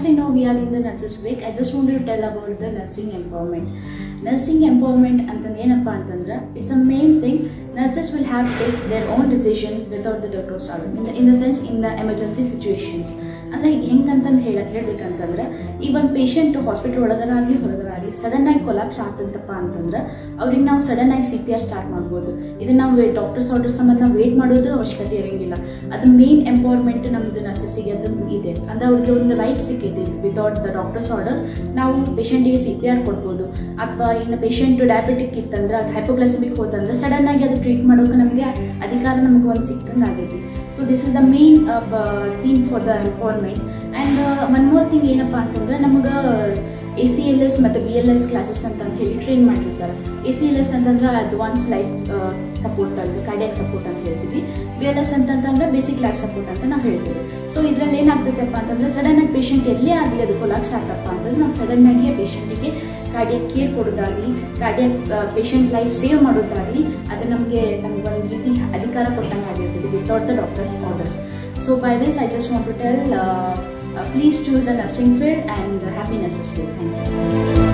we know we are in the Nurses Week, I just wanted to tell about the nursing empowerment. Nursing empowerment ಅಂತಂದು ಏನಪ್ಪ ಅಂತಂದ್ರೆ it's a main thing nurses will have take their own decision without the doctors order in the in the sense in the emergency situations ಅಂದರೆ ಈಗ ಹೆಂಗಂತಂದು ಹೇಳ ಹೇಳ್ಬೇಕಂತಂದ್ರೆ ಈ ಒಂದು ಪೇಷಂಟ್ ಹಾಸ್ಪಿಟಲ್ ಒಳಗರಾಗಲಿ ಹೊರಗರಾಗಲಿ ಸಡನ್ ಆಗಿ ಕೊಲಾಪ್ಸ್ ಆಗ್ತಂತಪ್ಪ ಅಂತಂದ್ರೆ ಅವ್ರಿಗೆ ನಾವು ಸಡನ್ ಆಗಿ ಸಿ ಪಿ ಆರ್ ಸ್ಟಾರ್ಟ್ ಮಾಡ್ಬೋದು ಇದನ್ನ ನಾವು ಡಾಕ್ಟರ್ಸ್ ಆರ್ಡರ್ ಸಂಬಂಧ ನಾವು ವೇಟ್ ಮಾಡೋದು ಅವಶ್ಯಕತೆ ಇರೋಂಗಿಲ್ಲ ಅದು ಮೇನ್ ಎಂಪವರ್ಮೆಂಟ್ ನಮ್ಮದು ನರ್ಸಸ್ಸಿಗೆ ಅದು ಇದೆ ಅಂದರೆ ಅವ್ರಿಗೆ ಒಂದು ರೈಟ್ ಸಿಕ್ಕಿದೆ ವಿತೌಟ್ ದ ಡಾಕ್ಟರ್ಸ್ ಆರ್ಡರ್ಸ್ ನಾವು ಪೇಷಂಟಿಗೆ ಸಿ ಪಿ ಆರ್ ಕೊಡ್ಬೋದು ಅಥವಾ ಇನ್ನು ಪೇಷಂಟ್ ಡಯಾಬಿಟಿಕ್ ಇತ್ತಂದ್ರೆ ಅದು ಹೈಪೋಗ್ಲೈಸಮಿಕ್ ಹೋತಂದ್ರೆ ಸಡನ್ ಆಗಿ ಅದು ಟ್ರೀಟ್ ಮಾಡೋಕೆ ನಮಗೆ ಅಧಿಕಾರ ನಮಗೆ ಒಂದು ಸಿಕ್ಕಂಗೆ ಆಗೈತಿ so this is the main theme for the empowerment and one more thing ಏನಪ್ಪ ಅಂತಂದ್ರೆ ನಮಗೆ ಎ ಸಿ ಎಲ್ ಎಸ್ ಮತ್ತು ಬಿ ಎಲ್ ಎಸ್ ಕ್ಲಾಸಸ್ ಅಂತ ಹೇಳಿ ಟ್ರೈನ್ ಮಾಡಿರ್ತಾರೆ ಎ ಸಿ ಎಲ್ ಎಸ್ ಅಂತಂದ್ರೆ ಅಡ್ವಾನ್ಸ್ ಲೈಫ್ ಸಪೋರ್ಟ್ ಅಂತ ಕಾರ್ಡಿಯಾಕ್ ಸಪೋರ್ಟ್ ಅಂತ ಹೇಳ್ತೀವಿ ಬಿ ಎಲ್ ಎಸ್ ಅಂತಂತಂದ್ರೆ ಬೇಸಿಕ್ ಲೈಫ್ ಸಪೋರ್ಟ್ ಅಂತ ನಾವು ಹೇಳ್ತೀವಿ ಸೊ ಇದರಲ್ಲಿ ಏನಾಗ್ತೈತಪ್ಪ ಅಂತಂದ್ರೆ ಸಡನ್ ಆಗಿ ಪೇಷಂಟ್ ಎಲ್ಲೇ ಆಗಲಿ ಅದು ಕೊಲಾಪ್ಸ್ ಆಗ್ತಪ್ಪ ಅಂತಂದ್ರೆ ನಾವು ಸಡನ್ ಆಗಿ ಪೇಷಂಟಿಗೆ ಕಾರ್ಡಿಯಾಕ್ ಕೇರ್ ಕೊಡೋದಾಗಲಿ ಕಾರ್ಡಿಯಾಕ್ ಪೇಷಂಟ್ ಲೈಫ್ ಸೇವ್ ಮಾಡೋದಾಗಲಿ ಅದು ನಮಗೆ ನಮ್ಗೆ ಒಂದು ರೀತಿ ಅಧಿಕಾರ ಕೊಟ್ಟಂಗೆ ಆಗಿರ್ತದೆ without the doctors orders so by this I just want to tell please choose the nursing field and happy nurses day thank you